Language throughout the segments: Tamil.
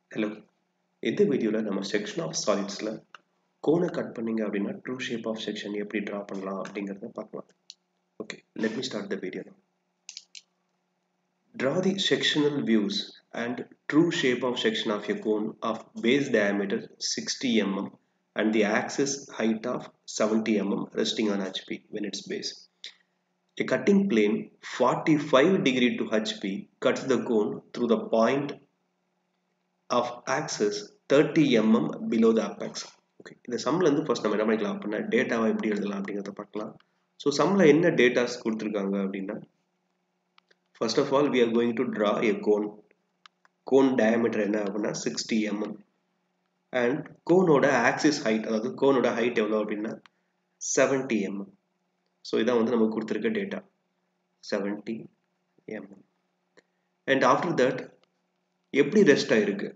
ஹலோ இந்த வீடியோவில் நம்ம செக்ஷன் ஆஃப் சாலிட்ஸில் கோனை கட் பண்ணீங்க அப்படின்னா ட்ரூ ஷேப் ஆஃப் செக்ஷன் எப்படி ட்ரா பண்ணலாம் அப்படிங்கிறத பார்க்கலாம் okay let me start the video Draw the sectional views and true shape of section of a cone of base diameter 60 mm and the axis height of 70 mm resting on HP when its base. A cutting plane 45 degree to HP cuts the cone through the point of axis 30 mm below the apex. Okay இந்த சம்மில் இருந்து ஃபர்ஸ்ட் நம்ம என்ன பண்ணிக்கலாம் அப்படின்னா டேட்டாவை எப்படி எழுதலாம் அப்படிங்கிறத பார்க்கலாம் ஸோ சம்மில் என்ன டேட்டாஸ் கொடுத்துருக்காங்க அப்படின்னா first of all we are going to draw a cone cone diameter என்ன அப்படின்னா சிக்ஸ்டி எம்எம் அண்ட் கோனோட ஆக்சிஸ் ஹைட் அதாவது கோனோட ஹைட் எவ்வளோ அப்படின்னா செவன்டி எம்எம் ஸோ இதான் வந்து நமக்கு கொடுத்துருக்க data seventy mm and after that எப்படி ரெஸ்ட் ஆயிருக்கு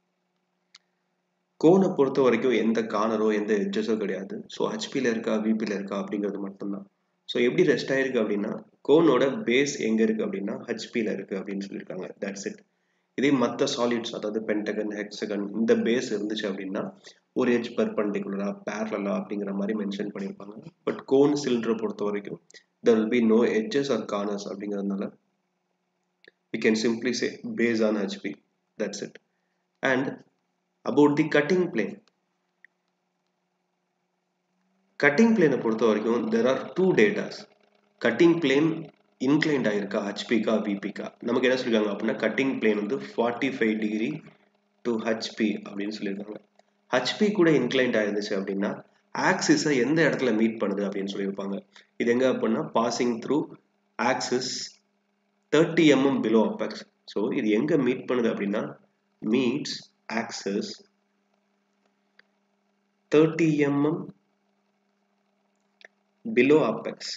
கோனை பொறுத்த வரைக்கும் எந்த கார்னரோ எந்த எட்ஜஸோ கிடையாது ஸோ ஹெச்பியில் இருக்கா விபியில் இருக்கா அப்படிங்கிறது மட்டும்தான் ஸோ எப்படி ரெஸ்ட் ஆயிருக்கு அப்படின்னா கோனோட பேஸ் எங்கே இருக்குது அப்படின்னா ஹெச்பியில் இருக்குது அப்படின்னு சொல்லியிருக்காங்க தட்ஸ் இட் இதே மற்ற சாலிட்ஸ் அதாவது பென்டகன் ஹெக்ஸகன் இந்த பேஸ் இருந்துச்சு அப்படின்னா ஒரு எஜ் பர்பண்டிகுலரா பேரலா அப்படிங்கிற மாதிரி மென்ஷன் பண்ணியிருப்பாங்க பட் கோன் சிலிண்டரை பொறுத்த வரைக்கும் there will be no edges or corners அப்படிங்கிறதுனால we can simply say based on HP that's it and about the cutting plane cutting plane பொறுத்த வரைக்கும் there are two datas cutting plane inclined ஆயிருக்கா ஹெச்பிக்கா விபிக்கா நமக்கு என்ன சொல்லியிருக்காங்க அப்படின்னா கட்டிங் பிளேன் வந்து forty five degree to HP அப்படின்னு சொல்லியிருக்காங்க ஹெச்பி கூட இன்க்ளைண்ட் ஆயிருந்துச்சு அப்படின்னா ஆக்சிஸை எந்த இடத்துல மீட் பண்ணுது அப்படின்னு சொல்லியிருப்பாங்க இது எங்க அப்படின்னா passing through axis thirty mm below apex so இது எங்க மீட் பண்ணுது அப்படின்னா meets axis thirty mm below apex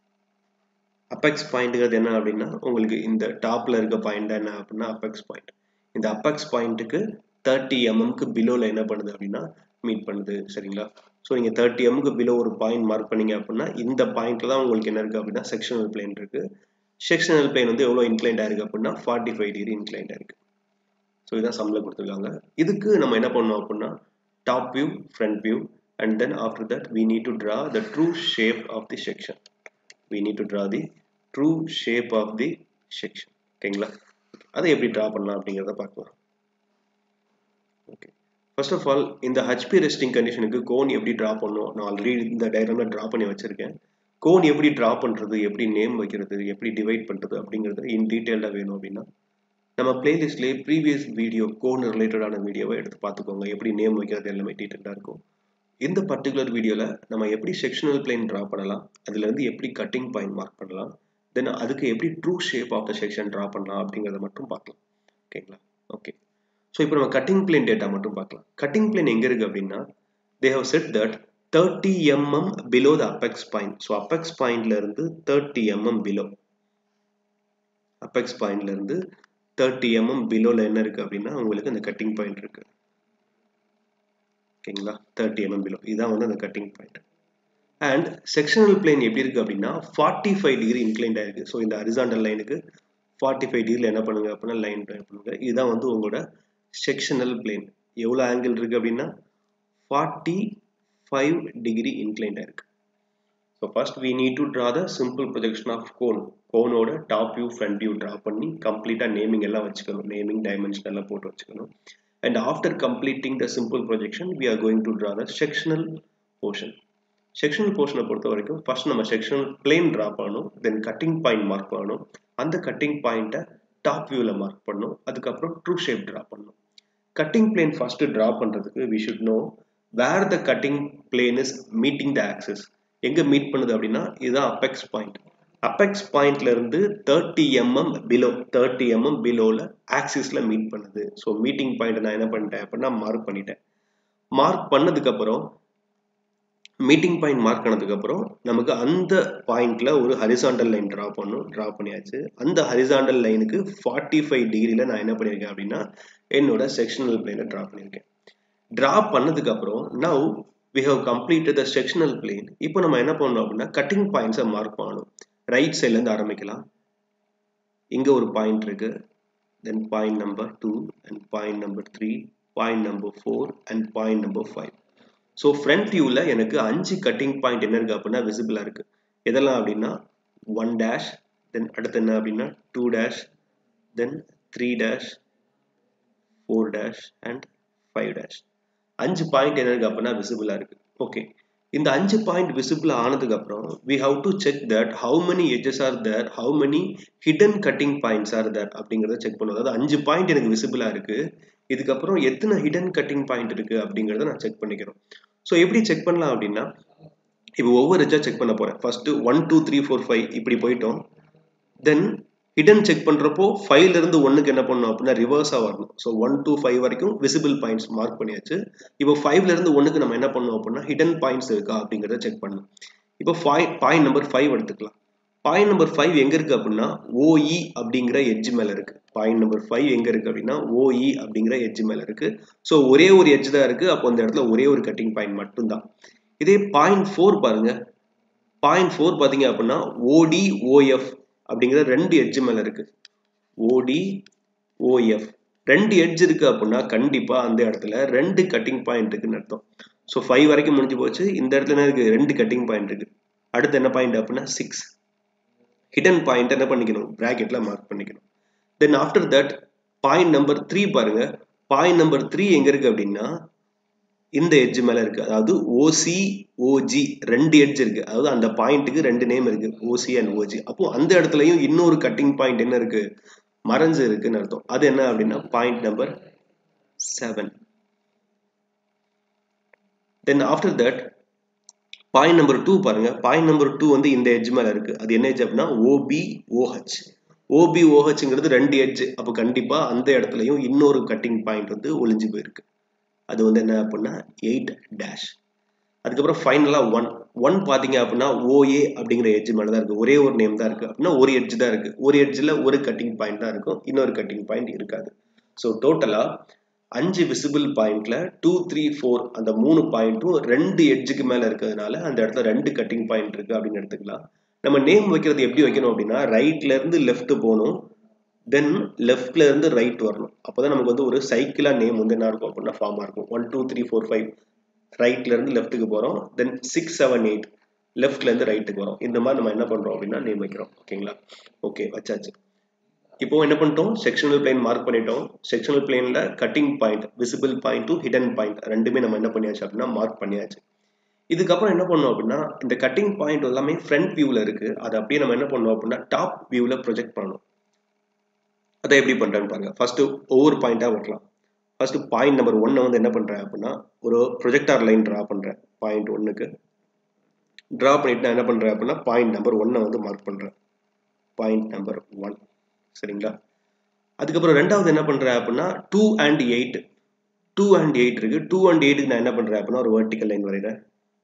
apex பாயிண்ட்டுங்கிறது என்ன அப்படின்னா உங்களுக்கு இந்த டாப்ல இருக்க பாயிண்ட் என்ன அப்படின்னா அபெக்ஸ் பாயிண்ட் இந்த அபெக்ஸ் பாயிண்ட்டுக்கு தேர்ட்டி எம்எம்க்கு பிலோல என்ன பண்ணுது அப்படின்னா மீட் பண்ணுது சரிங்களா ஸோ நீங்கள் தேர்ட்டி எம்க்கு பிலோ ஒரு பாயிண்ட் மார்க் பண்ணீங்க அப்படின்னா இந்த பாயிண்ட்ல தான் உங்களுக்கு என்ன இருக்கு அப்படின்னா செக்ஷனல் பிளேன் இருக்கு செக்ஷனல் பிளேன் வந்து எவ்வளோ இன்க்ளைண்ட் ஆயிருக்கு அப்படின்னா ஃபார்ட்டி ஃபைவ் டிகிரி இன்க்ளைண்ட் ஆயிருக்கு ஸோ இதான் சம்மில் கொடுத்துருக்காங்க இதுக்கு நம்ம என்ன பண்ணோம் அப்படின்னா top view front view and then after that we need to draw the true shape of the section we need to draw the true shape of the section ஓகேங்களா அதை எப்படி ட்ரா பண்ணலாம் அப்படிங்கிறத பார்க்கலாம் ஓகே ஃபர்ஸ்ட் ஆஃப் ஆல் இந்த ஹெச்பி ரெஸ்டிங் கண்டிஷனுக்கு கோன் எப்படி ட்ரா பண்ணும் நான் ஆல்ரெடி இந்த டயக்ராமில் ட்ரா பண்ணி வச்சிருக்கேன் கோன் எப்படி ட்ரா பண்ணுறது எப்படி நேம் வைக்கிறது எப்படி டிவைட் பண்ணுறது அப்படிங்கிறது இன் டீட்டெயிலாக வேணும் அப்படின்னா நம்ம பிளேலிஸ்ட்லேயே ப்ரீவியஸ் வீடியோ கோன் ரிலேட்டடான வீடியோவை எடுத்து பார்த்துக்கோங்க எப்படி நேம் வைக்கிறது எல்லாமே டீட்டெயிலாக இருக்கும் இந்த பர்டிகுலர் வீடியோவில் நம்ம எப்படி செக்ஷனல் பிளேன் ட்ரா பண்ணலாம் அதுலேருந்து எப்படி கட்டிங் பாயிண்ட் மார்க் பண்ணலாம் தென் அதுக்கு எப்படி true shape of the section draw பண்ணலாம் அப்படிங்கிறத மட்டும் பார்க்கலாம் ஓகேங்களா ஓகே ஸோ இப்போ நம்ம கட்டிங் பிளேன் டேட்டா மட்டும் பார்க்கலாம் கட்டிங் பிளேன் எங்கே இருக்குது அப்படின்னா they have said that thirty mm below the apex point so apex பாயிண்ட்ல இருந்து தேர்ட்டி எம்எம் பிலோ அபெக்ஸ் பாயிண்ட்ல இருந்து தேர்ட்டி எம்எம் பிலோல என்ன இருக்கு அப்படின்னா உங்களுக்கு அந்த கட்டிங் பாயிண்ட் இருக்கு ஓகேங்களா தேர்ட்டி எம்எம் பிலோ இதுதான் வந்து அந்த cutting point and sectional plane எப்படி இருக்கு அப்படின்னா ஃபார்ட்டி ஃபைவ் டிகிரி இன்க்ளைண்ட் ஆயிருக்கு ஸோ இந்த அரிசாண்டல் லைனுக்கு ஃபார்ட்டி ஃபைவ் டிகிரியில் என்ன பண்ணுங்க அப்படின்னா லைன் ட்ரை பண்ணுங்க இதுதான் வந்து உங்களோட செக்ஷனல் பிளேன் எவ்வளோ ஆங்கிள் இருக்கு அப்படின்னா ஃபார்ட்டி ஃபைவ் டிகிரி இன்க்ளைண்ட் ஆயிருக்கு so first we need to draw the simple projection of cone கோனோட top view front view draw பண்ணி கம்ப்ளீட்டாக நேமிங் எல்லாம் வச்சுக்கணும் நேமிங் டைமென்ஷன் எல்லாம் போட்டு வச்சுக்கணும் and after completing the simple projection we are going to draw the sectional portion sectional போர்ஷனை பொறுத்த வரைக்கும் ஃபர்ஸ்ட் நம்ம செக்ஷனல் பிளேன் ட்ரா பண்ணணும் தென் கட்டிங் பாயிண்ட் மார்க் பண்ணணும் அந்த கட்டிங் பாயிண்ட்டை டாப் வியூவில் மார்க் பண்ணணும் அதுக்கப்புறம் ட்ரூ ஷேப் ட்ரா பண்ணணும் கட்டிங் பிளேன் ஃபர்ஸ்ட் ட்ரா பண்ணுறதுக்கு we should know where the cutting plane is meeting the axis எங்க மீட் பண்ணுது அப்படின்னா இதுதான் அபெக்ஸ் பாயிண்ட் அபெக்ஸ் பாயிண்ட்ல இருந்து thirty mm below thirty mm பிலோல ஆக்சிஸ்ல மீட் பண்ணுது ஸோ மீட்டிங் பாயிண்ட் நான் என்ன பண்ணிட்டேன் அப்படின்னா மார்க் பண்ணிட்டேன் மார்க் பண்ணதுக்கு அப்புறம் மீட்டிங் பாயிண்ட் மார்க் பண்ணதுக்கு அப்புறம் நமக்கு அந்த பாயிண்ட்ல ஒரு ஹரிசாண்டல் லைன் டிரா பண்ணும் டிரா பண்ணியாச்சு அந்த ஹரிசாண்டல் லைனுக்கு ஃபார்ட்டி ஃபைவ் டிகிரியில நான் என்ன பண்ணியிருக்கேன் அப்படின்னா என்னோட செக்ஷனல் பிளேனை டிரா பண்ணியிருக்கேன் டிரா பண்ணதுக்கு அப்புறம் now we have completed the sectional plane இப்போ நம்ம என்ன பண்ணணும் அப்படின்னா கட்டிங் பாயிண்ட்ஸை மார்க் பண்ணணும் ரைட் சைட்லேருந்து ஆரம்பிக்கலாம் இங்கே ஒரு பாயிண்ட் இருக்கு then point number 2 and point number 3 point number 4 and point number 5 so front வியூவில் எனக்கு அஞ்சு கட்டிங் பாயிண்ட் என்ன இருக்குது அப்படின்னா விசிபிளாக இருக்குது எதெல்லாம் அப்படின்னா ஒன் டேஷ் தென் அடுத்து என்ன அப்படின்னா two dash then three dash four dash and five dash அஞ்சு பாயிண்ட் என்ன இருக்குது அப்படின்னா விசிபிளாக இருக்குது ஓகே இந்த அஞ்சு பாயிண்ட் விசிபிள் ஆனதுக்கு அப்புறம் we have to check that how many edges are there how many hidden cutting points are there அப்படிங்கிறத செக் பண்ணுவோம் அதாவது அஞ்சு பாயிண்ட் எனக்கு விசிபிளாக இருக்கு இதுக்கப்புறம் எத்தனை ஹிடன் கட்டிங் பாயிண்ட் இருக்கு அப்படிங்கிறத நான் செக் பண்ணிக்கிறோம் ஸோ எப்படி செக் பண்ணலாம் அப்படின்னா இப்போ ஒவ்வொரு எஜ்ஜாக செக் பண்ண போறேன் first one two three four five இப்படி போயிட்டோம் தென் ஹிடன் செக் பண்ணுறப்போ ஃபைவ்ல இருந்து ஒன்றுக்கு என்ன பண்ணணும் அப்படின்னா ரிவர்ஸாக வரணும் ஸோ ஒன் டூ ஃபைவ் வரைக்கும் விசிபிள் பாயிண்ட்ஸ் மார்க் பண்ணியாச்சு இப்போ ஃபைவ்ல இருந்து ஒன்றுக்கு நம்ம என்ன பண்ணணும் அப்படின்னா ஹிடன் பாயிண்ட்ஸ் இருக்கா அப்படிங்கிறத செக் பண்ணணும் இப்போ ஃபைவ் பாயிண்ட் நம்பர் ஃபைவ் எடுத்துக்கலாம் பாயிண்ட் நம்பர் ஃபைவ் எங்க இருக்கு அப்படின்னா ஓஇ அப்படிங்கிற எட்ஜ் மேல இருக்கு பாயிண்ட் நம்பர் ஃபைவ் எங்க இருக்கு அப்படின்னா ஓஇ அப்படிங்கிற எட்ஜ் மேல இருக்கு ஸோ ஒரே ஒரு எட்ஜ் தான் இருக்கு அப்போ அந்த இடத்துல ஒரே ஒரு கட்டிங் பாயிண்ட் மட்டும்தான் இதே பாயிண்ட் ஃபோர் பாருங்க பாயிண்ட் ஃபோர் பாத்தீங்க அப்படின்னா ஓடி ஓஎஃப் அப்படிங்கிற ரெண்டு எட்ஜ் மேல இருக்கு ஓடி ஓஎஃப் ரெண்டு எட்ஜ் இருக்கு அப்படின்னா கண்டிப்பா அந்த இடத்துல ரெண்டு கட்டிங் பாயிண்ட் இருக்குன்னு அர்த்தம் ஸோ ஃபைவ் வரைக்கும் முடிஞ்சு போச்சு இந்த இடத்துல என்ன இருக்கு ரெண்டு கட்டிங் பாயிண்ட் இருக்கு அடுத்து என்ன பாயிண்ட் அப்படின்னா சிக்ஸ் ஹிடன் பாயிண்ட் என்ன பண்ணிக்கணும் பிராக்கெட்ல மார்க் பண்ணிக்கணும் then after that point number three பாருங்க பாயிண்ட் நம்பர் த்ரீ எங்க இருக்கு அப்படின்னா இந்த எட்ஜ் மேல இருக்கு அதாவது ஓசி ஓஜி ரெண்டு எட்ஜ் இருக்கு அதாவது அந்த பாயிண்ட்டுக்கு ரெண்டு நேம் இருக்கு ஓசி அண்ட் ஓஜி அப்போ அந்த இடத்துலயும் இன்னொரு கட்டிங் பாயிண்ட் என்ன இருக்கு மறைஞ்சு இருக்குன்னு அர்த்தம் அது என்ன அப்படின்னா point number seven then after that point number two பாருங்க பாயிண்ட் நம்பர் டூ வந்து இந்த எட்ஜ் மேல இருக்கு அது என்ன எட்ஜ் அப்படின்னா ஓபி ஓஹெச் ஓபி ஓஹெச்ங்கிறது ரெண்டு எட்ஜ் அப்போ கண்டிப்பா அந்த இடத்துலயும் இன்னொரு கட்டிங் பாயிண்ட் வந்து ஒளிஞ்சு போயிருக்கு அது வந்து என்ன அப்படின்னா எயிட் டேஷ் அதுக்கப்புறம் ஃபைனலாக ஒன் ஒன் பார்த்தீங்க அப்படின்னா ஓஏ அப்படிங்கிற எட்ஜ் மேலே தான் இருக்குது ஒரே ஒரு நேம் தான் இருக்குது அப்படின்னா ஒரு எட்ஜ் தான் இருக்குது ஒரு எட்ஜில் ஒரு கட்டிங் பாயிண்ட் தான் இருக்கும் இன்னொரு கட்டிங் பாயிண்ட் இருக்காது ஸோ டோட்டலாக அஞ்சு விசிபிள் பாயிண்ட்ல டூ த்ரீ ஃபோர் அந்த மூணு பாயிண்ட்டும் ரெண்டு எட்ஜுக்கு மேலே இருக்கிறதுனால அந்த இடத்துல ரெண்டு கட்டிங் பாயிண்ட் இருக்குது அப்படின்னு எடுத்துக்கலாம் நம்ம நேம் வைக்கிறது எப்படி வைக்கணும் அப்படின்னா ரைட்ல இருந்து லெஃப்ட் போகணும் தென் லெஃப்ட்ல இருந்து ரைட் வரணும் அப்போதான் நமக்கு வந்து ஒரு சைக்கிளா நேம் வந்து என்ன இருக்கும் அப்படின்னா ஃபார்மா இருக்கும் one two three four five ரைட்ல இருந்து லெஃப்ட்டுக்கு போறோம் தென் சிக்ஸ் செவன் எயிட் லெஃப்ட்ல இருந்து ரைட்டுக்கு வரோம் இந்த மாதிரி நம்ம என்ன பண்றோம் அப்படின்னா நேம் வைக்கிறோம் ஓகேங்களா ஓகே வச்சாச்சு இப்போ என்ன பண்ணிட்டோம் செக்ஷனல் பிளைன் மார்க் பண்ணிட்டோம் செக்ஷனல் பிளைன்ல cutting point visible point to hidden point ரெண்டுமே நம்ம என்ன பண்ணியாச்சு அப்படின்னா மார்க் பண்ணியாச்சு இதுக்கப்புறம் என்ன பண்ணோம் அப்படின்னா இந்த கட்டிங் பாயிண்ட் எல்லாமே ஃப்ரண்ட் வியூவில் இருக்கு அதை அப்படியே நம்ம என்ன பண்ணோம் அப்படின்னா டாப் வியூவில் ப்ரொஜெக்ட் பண்ணணும் அதை எப்படி பண்ணுறேன்னு பாருங்க ஃபர்ஸ்ட் ஒவ்வொரு பாயிண்டாக வரலாம் ஃபர்ஸ்ட் பாயிண்ட் நம்பர் ஒன்னை வந்து என்ன பண்ணுறேன் அப்படின்னா ஒரு ப்ரொஜெக்டார் லைன் ட்ரா பண்ணுறேன் பாயிண்ட் ஒன்றுக்கு ட்ரா பண்ணிட்டு நான் என்ன பண்ணுறேன் அப்படின்னா பாயிண்ட் நம்பர் ஒன்னை வந்து மார்க் பண்ணுறேன் பாயிண்ட் நம்பர் ஒன் சரிங்களா அதுக்கப்புறம் ரெண்டாவது என்ன பண்ணுறேன் அப்படின்னா two and eight two and eight இருக்கு டூ அண்ட் எயிட்டுக்கு நான் என்ன பண்ணுறேன் அப்படின்னா ஒரு வெர்டிக்கல் லைன் வரைகிறேன்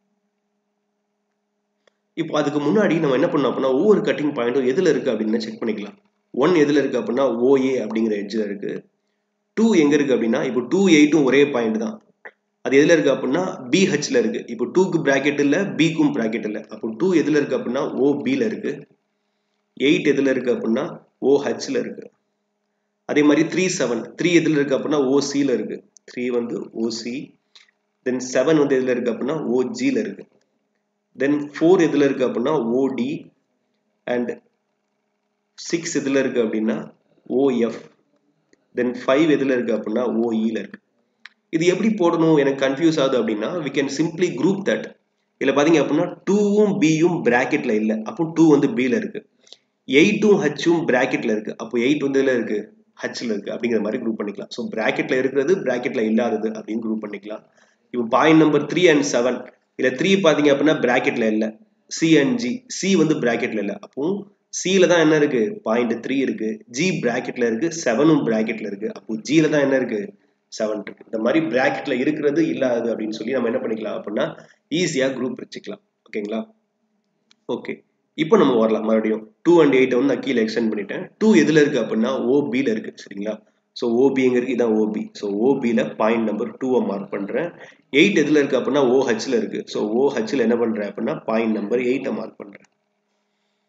இப்போ அதுக்கு முன்னாடி நம்ம என்ன பண்ணோம் அப்படின்னா ஒவ்வொரு கட்டிங் பாயிண்ட்டும் எதில் இருக்கு அப்படின்னு செக் பண்ணிக்கலாம் ஒன் எதில் இருக்கு அப்படின்னா ஓஏ அப்படிங்கிற எட்ஜில் இருக்கு டூ எங்க இருக்கு அப்படின்னா இப்போ டூ எயிட்டும் ஒரே பாயிண்ட் தான் அது எதுல இருக்கு அப்படின்னா பிஹெச்ல இருக்கு இப்போ டூக்கு பிராக்கெட் இல்ல பிக்கும் பிராக்கெட் இல்ல அப்போ டூ எதுல இருக்கு அப்படின்னா ஓ பில இருக்கு எயிட் எதுல இருக்கு அப்படின்னா ஓ ஹெச்ல இருக்கு அதே மாதிரி த்ரீ செவன் த்ரீ எதுல இருக்கு அப்படின்னா ஓ சில இருக்கு த்ரீ வந்து ஓசி தென் செவன் வந்து எதுல இருக்கு அப்படின்னா ஓஜில இருக்கு தென் ஃபோர் எதுல இருக்கு அப்படின்னா ஓடி அண்ட் சிக்ஸ் எதுல இருக்கு அப்படின்னா ஓஎஃப் தென் ஃபைவ் எதுல இருக்கு அப்படின்னா ஓஇல இருக்கு இது எப்படி போடணும் எனக்கு கன்ஃபியூஸ் ஆகுது அப்படின்னா we can simply group that இதில் பார்த்தீங்க அப்படின்னா டூவும் பியும் பிராக்கெட்ல இல்லை அப்போ டூ வந்து பியில் இருக்கு எயிட்டும் ஹச்சும் பிராக்கெட்ல இருக்கு அப்போ எயிட் வந்து இதில் இருக்கு ஹச்சில் இருக்கு அப்படிங்கிற மாதிரி குரூப் பண்ணிக்கலாம் ஸோ பிராக்கெட்ல இருக்கிறது பிராக்கெட்ல இல்லாதது அப்படின்னு குரூப் பண்ணிக்கலாம் இப்போ point number three and seven இதில் த்ரீ பார்த்தீங்க அப்படின்னா பிராக்கெட்ல இல்லை சி அண்ட் ஜி சி வந்து பிராக்கெட்ல இல்லை அப்போ சில தான் என்ன இருக்கு பாயிண்ட் த்ரீ இருக்கு ஜி பிராக்கெட்ல இருக்கு செவனும் பிராக்கெட்ல இருக்கு அப்போ ஜில தான் என்ன இருக்கு செவன் இருக்கு இந்த மாதிரி பிராக்கெட்ல இருக்கிறது இல்லாதது அப்படின்னு சொல்லி நம்ம என்ன பண்ணிக்கலாம் அப்படின்னா ஈஸியா குரூப் வச்சுக்கலாம் ஓகேங்களா ஓகே இப்போ நம்ம வரலாம் மறுபடியும் டூ அண்ட் எயிட் வந்து நான் கீழே எக்ஸ்டெண்ட் பண்ணிட்டேன் டூ எதுல இருக்கு அப்படின்னா ஓபியில் இருக்கு சரிங்களா ஸோ ஓபி எங்க இருக்கு இதான் ஓபி ஸோ ஓபியில் பாயிண்ட் நம்பர் டூவை மார்க் பண்றேன் எயிட் எதுல இருக்கு அப்படின்னா ஓஹெச்ல இருக்கு ஸோ ஓஹெச்ல என்ன பண்றேன் அப்படின்னா பாயிண்ட் நம்பர் எயிட்டை மார்க் பண்றேன்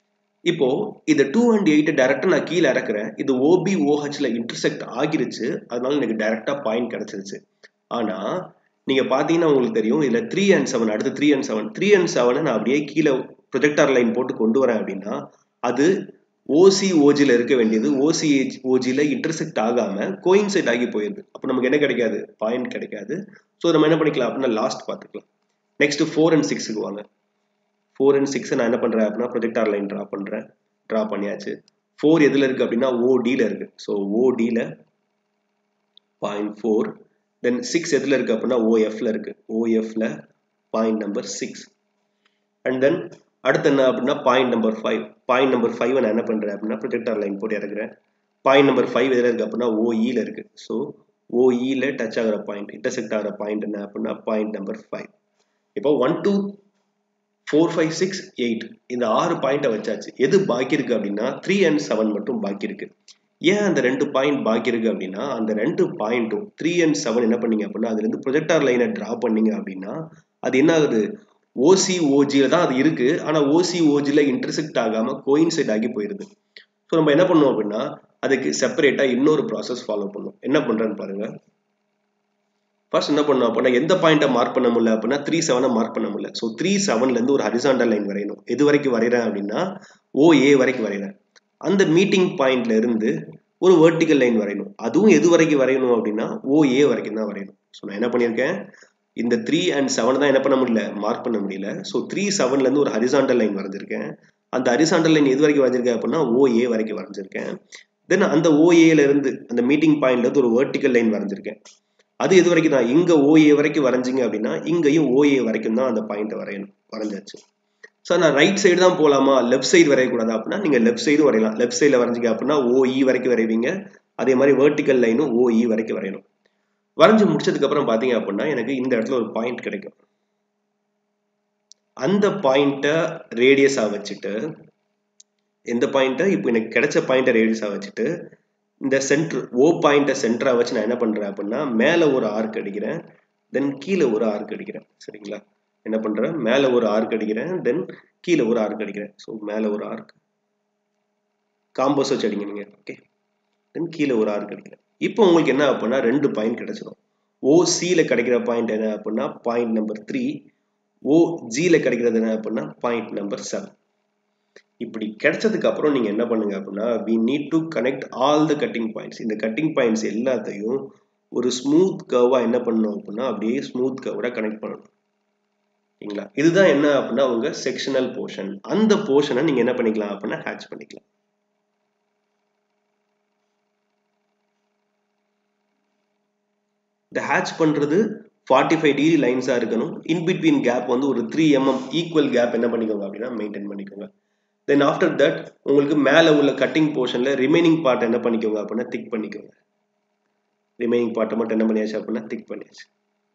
இப்போ இந்த டூ அண்ட் எயிட் டேரக்டா நான் கீழே இறக்குறேன் இது ஓபி ஓஹெச்ல இன்டர்செக்ட் ஆகிருச்சு அதனால எனக்கு டைரக்டா பாயிண்ட் கிடைச்சிருச்சு ஆனா நீங்க பாத்தீங்கன்னா உங்களுக்கு தெரியும் இதுல த்ரீ அண்ட் செவன் அடுத்து three and seven three and செவனை நான் அப்படியே கீழே ப்ரொஜெக்டார் லைன் போட்டு கொண்டு வரேன் அப்படின்னா அது ஓசி ஓஜில இருக்க வேண்டியது ஓசி ஓஜில இன்டர்செக்ட் ஆகாம கோயின்சைட் ஆகி போயிருது அப்போ நமக்கு என்ன கிடைக்காது பாயிண்ட் கிடைக்காது ஸோ நம்ம என்ன பண்ணிக்கலாம் அப்படின்னா லாஸ்ட் பார்த்துக்கலாம் நெக்ஸ்ட் ஃபோர் அண்ட் சிக்ஸுக்கு வாங்க ஃபோர் அண்ட் சிக்ஸ் நான் என்ன பண்றேன் அப்படின்னா ப்ரொஜெக்டார் லைன் ட்ரா பண்றேன் ட்ரா பண்ணியாச்சு ஃபோர் எதுல இருக்கு அப்படின்னா ஓடியில் இருக்கு ஸோ ஓடியில் பாயிண்ட் ஃபோர் தென் சிக்ஸ் எதுல இருக்கு அப்படின்னா ஓஎஃப்ல இருக்கு ஓஎஃப்ல point number six and then அடுத்து என்ன அப்படின்னா point number five point number five நான் என்ன பண்றேன் அப்படின்னா ப்ரொஜெக்டார் லைன் போட்டு இறக்குறேன் பாயிண்ட் நம்பர் ஃபைவ் எதில் இருக்கு அப்படின்னா ஓஇல இருக்கு ஸோ ஓஇல டச் ஆகிற பாயிண்ட் இன்டர்செக்ட் ஆகிற பாயிண்ட் என்ன அப்படின்னா பாயிண்ட் நம்பர் ஃபைவ் இப்போ one two four five six eight இந்த ஆறு பாயிண்ட்டை வச்சாச்சு எது பாக்கி இருக்கு அப்படின்னா த்ரீ அண்ட் செவன் மட்டும் பாக்கி இருக்கு ஏன் அந்த ரெண்டு பாயிண்ட் பாக்கி இருக்கு அப்படின்னா அந்த ரெண்டு பாயிண்ட்டும் த்ரீ அண்ட் செவன் என்ன பண்ணீங்க அப்படின்னா அதுல இருந்து ப்ரொஜெக்டார் லைனை டிரா பண்ணீங்க அப்படின்னா அது என்ன ஆகுது ஓசி ஓஜியில தான் அது இருக்கு ஆனா ஓசி ஓஜில இன்டர்செக்ட் ஆகாம கோயின்சைட் ஆகி போயிருது ஸோ நம்ம என்ன பண்ணுவோம் அப்படின்னா அதுக்கு செப்பரேட்டா இன்னொரு ப்ராசஸ் ஃபாலோ பண்ணும் என்ன பண்றேன்னு பாருங்க ஃபர்ஸ்ட் என்ன பண்ணோம் அப்படின்னா எந்த பாயிண்ட்டை மார்க் பண்ண முடியல அப்படின்னா த்ரீ செவனை மார்க் பண்ண முடியல ஸோ த்ரீ செவன்ல இருந்து ஒரு ஹரிசாண்டல் லைன் வரையணும் எது வரைக்கும் வரைகிறேன் அப்படின்னா ஓ ஏ வரைக்கும் வரைகிறேன் அந்த மீட்டிங் பாயிண்ட்ல இருந்து ஒரு வெர்டிக்கல் லைன் வரையணும் அதுவும் எது வரைக்கும் வரையணும் அப்படின்னா ஓ ஏ வரைக்கும் தான் வரையணும் ஸோ நான் என்ன பண்ணியிருக்கேன் இந்த த்ரீ அண்ட் செவன் தான் என்ன பண்ண முடியல மார்க் பண்ண முடியல ஸோ த்ரீ செவன்ல இருந்து ஒரு ஹரிசாண்டல் லைன் வரைஞ்சிருக்கேன் அந்த ஹரிசாண்டல் லைன் எது வரைக்கும் வரைஞ்சிருக்கேன் அப்படின்னா ஓ ஏ வரைக்கும் வரைஞ்சிருக்கேன் தென் அந்த ஓஏல இருந்து அந்த மீட்டிங் பாயிண்ட்ல இருந்து ஒரு வெர்டிக்கல் லைன் வரைஞ்சிருக்கேன் அது எது வரைக்கும் தான் இங்க ஓஏ வரைக்கும் வரைஞ்சிங்க அப்படின்னா இங்கேயும் ஓஏ வரைக்கும் தான் அந்த பாயிண்ட் வரையணும் வரைஞ்சாச்சு ஸோ நான் ரைட் சைடு தான் போகலாமா லெஃப்ட் சைடு வரையக்கூடாது அப்படின்னா நீங்க லெஃப்ட் சைடும் வரையலாம் லெஃப்ட் சைடில் வரைஞ்சிங்க அப்படின்னா ஓஇ வரைக்கும் வரைவீங்க அதே மாதிரி வெர்டிக்கல் லைனும் ஓஇ வரைக்கும் வரையணும் வரைஞ்சு முடிச்சதுக்கு அப்புறம் பாத்தீங்க அப்படின்னா எனக்கு இந்த இடத்துல ஒரு பாயிண்ட் கிடைக்கும் அந்த பாயிண்ட்டை ரேடியஸா வச்சுட்டு எந்த பாயிண்ட்டை இப்போ எனக்கு கிடைச்ச பாயிண்ட்டை ரேடியஸா வச்சுட்டு இந்த சென்டர் ஓ பாயிண்ட்டை சென்டரா வச்சு நான் என்ன பண்றேன் அப்படின்னா மேல ஒரு ஆர்க் அடிக்கிறேன் தென் கீழே ஒரு ஆர்க் அடிக்கிறேன் சரிங்களா என்ன பண்றேன் மேல ஒரு ஆர்க் அடிக்கிறேன் தென் கீழே ஒரு ஆர்க் அடிக்கிறேன் ஸோ மேல ஒரு ஆர்க் காம்போஸ் வச்சு அடிங்க நீங்க ஓகே தென் கீழே ஒரு ஆர்க் அடிக்கிறேன் இப்போ உங்களுக்கு என்ன அப்படின்னா ரெண்டு பாயிண்ட் கிடைச்சிடும் ஓ சில கிடைக்கிற பாயிண்ட் என்ன அப்படின்னா பாயிண்ட் நம்பர் த்ரீ ஓ ஜில கிடைக்கிறது என்ன அப்படின்னா பாயிண்ட் நம்பர் செவன் இப்படி கிடைச்சதுக்கு அப்புறம் நீங்க என்ன பண்ணுங்க அப்படின்னா we need to connect all the cutting points இந்த கட்டிங் பாயிண்ட்ஸ் எல்லாத்தையும் ஒரு ஸ்மூத் கர்வா என்ன பண்ணணும் அப்படின்னா அப்படியே ஸ்மூத் கர்வோட கனெக்ட் பண்ணணும் சரிங்களா இதுதான் என்ன அப்படின்னா உங்க செக்ஷனல் போர்ஷன் அந்த போர்ஷனை நீங்க என்ன பண்ணிக்கலாம் அப்படின்னா ஹேட்ச் பண்ணிக்கலாம் இந்த ஹேட்ச் பண்றது ஃபார்ட்டி ஃபைவ் டிகிரி லைன்ஸா இருக்கணும் இன் பிட்வீன் கேப் வந்து ஒரு த்ரீ எம்எம் ஈக்குவல் கேப் என்ன பண்ணிக்கோங்க அப்படின்னா மெயின்டைன் பண்ணிக்கோங்க தென் ஆஃப்டர் தட் உங்களுக்கு மேலே உள்ள கட்டிங் போர்ஷன்ல ரிமைனிங் பார்ட் என்ன பண்ணிக்கோங்க அப்படின்னா திக் பண்ணிக்கோங்க ரிமைனிங் பார்ட்டை மட்டும் என்ன பண்ணியாச்சு அப்படின்னா திக் பண்ணியாச்சு